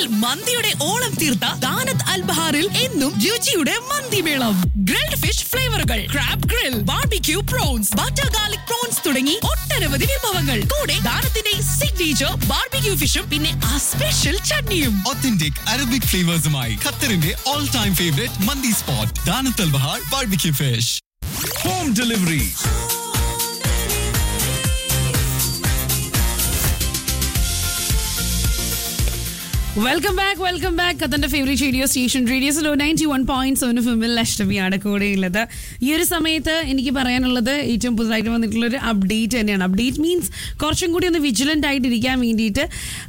മന്തിയുടെ ഓളം തീർത്ത ദാനത്ത് അൽബഹാറിൽ എന്നും രുചിയുടെ മന്തിമേളം ഗ്രിൽഡ് ഫിഷ് ഫ്ലേവറുകൾ crab grill barbecue prawns butter garlic prawns തുടങ്ങി ഒട്ടനവധി വിഭവങ്ങൾ കൂടെ ദാനത്തിന്റെ സിഗ്നേച്ചർ ബാർബിക്യൂ ഫിഷും പിന്നെ ആ സ്പെഷ്യൽ ചട്നിയും Authentic Arabic flavors-മായി ഖത്തറിന്റെ all time favorite മന്തി സ്പോട്ട് ദാനത്തൽ Bahar barbecue fish home delivery welcome back welcome back കത്തന്റെ ഫേവറേറ്റ് റേഡിയോ സ്റ്റേഷൻ റേഡിയോ സ്ലോ നയൻറ്റി വൺ പോയിന്റ് സെവൻ ഫിമിൽ അഷ്ടമിയാണ് കൂടെയുള്ളത് ഈ ഒരു സമയത്ത് എനിക്ക് പറയാനുള്ളത് ഏറ്റവും പുതുതായിട്ട് വന്നിട്ടുള്ള ഒരു അപ്ഡേറ്റ് തന്നെയാണ് അപ്ഡേറ്റ് മീൻസ് കുറച്ചും കൂടി ഒന്ന് വിജിലന്റ് ആയിട്ട് ഇരിക്കാൻ വേണ്ടിയിട്ട്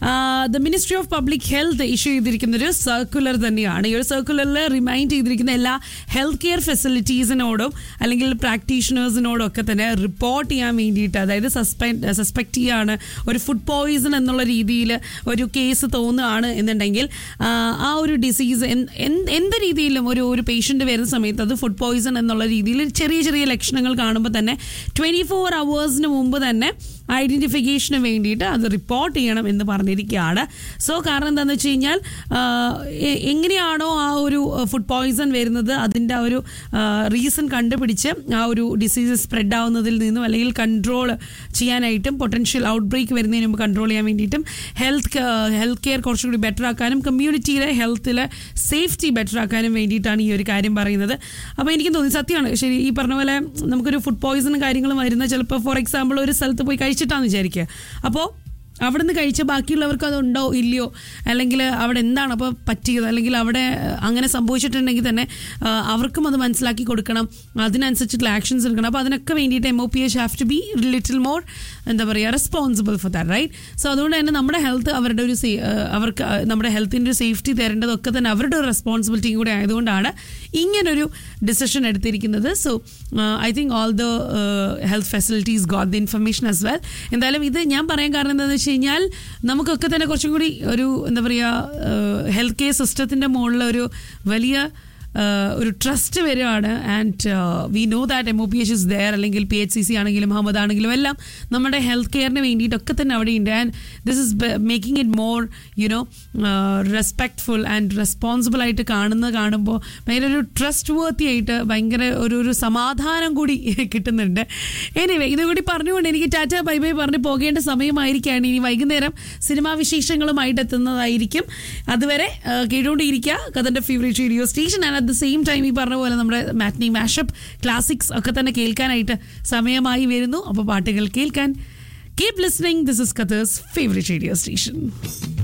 the ministry of public health issue ചെയ്തിരിക്കുന്ന ഒരു സർക്കുലർ തന്നെയാണ് ഈ ഒരു സർക്കുലറിൽ റിമൈൻഡ് ചെയ്തിരിക്കുന്ന എല്ലാ ഹെൽത്ത് കെയർ ഫെസിലിറ്റീസിനോടും അല്ലെങ്കിൽ പ്രാക്ടീഷണേഴ്സിനോടും ഒക്കെ തന്നെ റിപ്പോർട്ട് ചെയ്യാൻ വേണ്ടിയിട്ട് അതായത് സസ്പെക്ട് സസ്പെക്ട് ചെയ്യാണ് ഒരു ഫുഡ് പോയിസൺ എന്നുള്ള രീതിയിൽ ഒരു കേസ് തോന്നുകയാണ് എന്നുണ്ടെങ്കിൽ ആ, ആ ഒരു ഡിസീസ് എന്ത് രീതിയിലും ഒരു ഒരു പേഷ്യൻ്റ് വരുന്ന സമയത്ത് അത് ഫുഡ് പോയിസൺ എന്നുള്ള രീതിയിൽ ചെറിയ ചെറിയ ലക്ഷണങ്ങൾ കാണുമ്പോൾ തന്നെ ട്വൻറ്റി ഫോർ അവേഴ്സിന് മുമ്പ് തന്നെ ഐഡന്റിഫിക്കേഷന് വേണ്ടിയിട്ട് അത് റിപ്പോർട്ട് ചെയ്യണം എന്ന് പറഞ്ഞിരിക്കുകയാണ് സോ കാരണം എന്താണെന്ന് വെച്ച് കഴിഞ്ഞാൽ ആ, എ- എങ്ങനെയാണോ ആ ഒരു ഫുഡ് പോയിസൺ വരുന്നത് അതിൻ്റെ ആ ഒരു റീസൺ കണ്ടുപിടിച്ച് ആ ഒരു ഡിസീസ് സ്പ്രെഡ് ആവുന്നതിൽ നിന്നും അല്ലെങ്കിൽ കൺട്രോൾ ചെയ്യാനായിട്ടും പൊട്ടൻഷ്യൽ ഔട്ട് ബ്രേക്ക് വരുന്നതിന് മുമ്പ് കൺട്രോൾ ചെയ്യാൻ വേണ്ടിയിട്ടും ഹെൽത്ത് ഹെൽത്ത് കെയർ കുറച്ചുകൂടി ബെറ്റർ ആക്കാനും കമ്മ്യൂണിറ്റിയിലെ ഹെൽത്തിലെ സേഫ്റ്റി ബെറ്റർ ആക്കാനും വേണ്ടിയിട്ടാണ് ഈ ഒരു കാര്യം പറയുന്നത് അപ്പോൾ എനിക്ക് തോന്നി സത്യമാണ് ശരി ഈ പറഞ്ഞ പോലെ നമുക്കൊരു ഫുഡ് പോയിസണും കാര്യങ്ങളും വരുന്ന ചിലപ്പോൾ ഫോർ എക്സാമ്പിൾ ഒരു സ്ഥലത്ത് പോയി കഴിച്ചിട്ടാന്ന് വിചാരിക്കുക അപ്പോൾ അവിടെ നിന്ന് കഴിച്ച ബാക്കിയുള്ളവർക്ക് അതുണ്ടോ ഇല്ലയോ അല്ലെങ്കിൽ അവിടെ എന്താണ് അപ്പോൾ പറ്റിയത് അല്ലെങ്കിൽ അവിടെ അഹ്, അങ്ങനെ സംഭവിച്ചിട്ടുണ്ടെങ്കിൽ തന്നെ ആ, അവർക്കും അത് മനസ്സിലാക്കി കൊടുക്കണം അതിനനുസരിച്ചിട്ടുള്ള ആക്ഷൻസ് എടുക്കണം അപ്പോൾ അതിനൊക്കെ വേണ്ടിയിട്ട് M O P H have to be little more എന്താ പറയുക responsible for that right so അതുകൊണ്ട് തന്നെ നമ്മുടെ ഹെൽത്ത് അവരുടെ ഒരു സേ- ആ, അവർക്ക് ആ, നമ്മുടെ ഹെൽത്തിൻ്റെ ഒരു സേഫ്റ്റി തരേണ്ടതൊക്കെ തന്നെ അവരുടെ ഒരു റെസ്പോൺസിബിലിറ്റിയും കൂടെ ആയതുകൊണ്ടാണ് ഇങ്ങനൊരു ഡിസിഷൻ എടുത്തിരിക്കുന്നത് so I think all the health facilities got the information as well എന്തായാലും ഇത് ഞാൻ പറയാൻ കാരണം എന്താണെന്ന് വെച്ച് കഴിഞ്ഞാൽ നമുക്കൊക്കെ തന്നെ കുറച്ചും കൂടി ഒരു എന്താ പറയുക ഹെൽത്ത് കെയർ സിസ്റ്റത്തിൻ്റെ മുകളിൽ ഒരു വലിയ ആഹ് ഒരു ട്രസ്റ്റ് വരികയാണ് and we know that M O P H is there അല്ലെങ്കിൽ പി എച്ച് സി സി ആണെങ്കിലും മുഹമ്മദ് ആണെങ്കിലും എല്ലാം നമ്മുടെ ഹെൽത്ത് കെയറിന് വേണ്ടിയിട്ടൊക്കെ തന്നെ അവിടെ ഉണ്ട് and this is making it more you know respectful and responsible ആയിട്ട് കാണുന്നത് കാണുമ്പോൾ ഭയങ്കര ഒരു ട്രസ്റ്റ് വർത്തി ആയിട്ട് ഭയങ്കര ഒരു ഒരു സമാധാനം കൂടി കിട്ടുന്നുണ്ട് എനിവേ ഇതുകൂടി പറഞ്ഞുകൊണ്ട് എനിക്ക് ടാറ്റ ബൈ ബൈ പറഞ്ഞ് പോകേണ്ട സമയമായിരിക്കുകയാണ് ഇനി വൈകുന്നേരം സിനിമാ വിശേഷങ്ങളുമായിട്ട് എത്തുന്നതായിരിക്കും അതുവരെ ആ, കേട്ടുകൊണ്ടിരിക്കുക കഥൻ്റെ favourite radio station and at the same time ഈ പറഞ്ഞ പോലെ നമ്മുടെ മാറ്റ്നി മാഷപ്പ് ക്ലാസിക്സ് ഒക്കെ തന്നെ കേൾക്കാനായിട്ട് സമയമായി വരുന്നു അപ്പോൾ പാട്ടുകൾ കേൾക്കാൻ keep listening this is Qatar's favourite radio station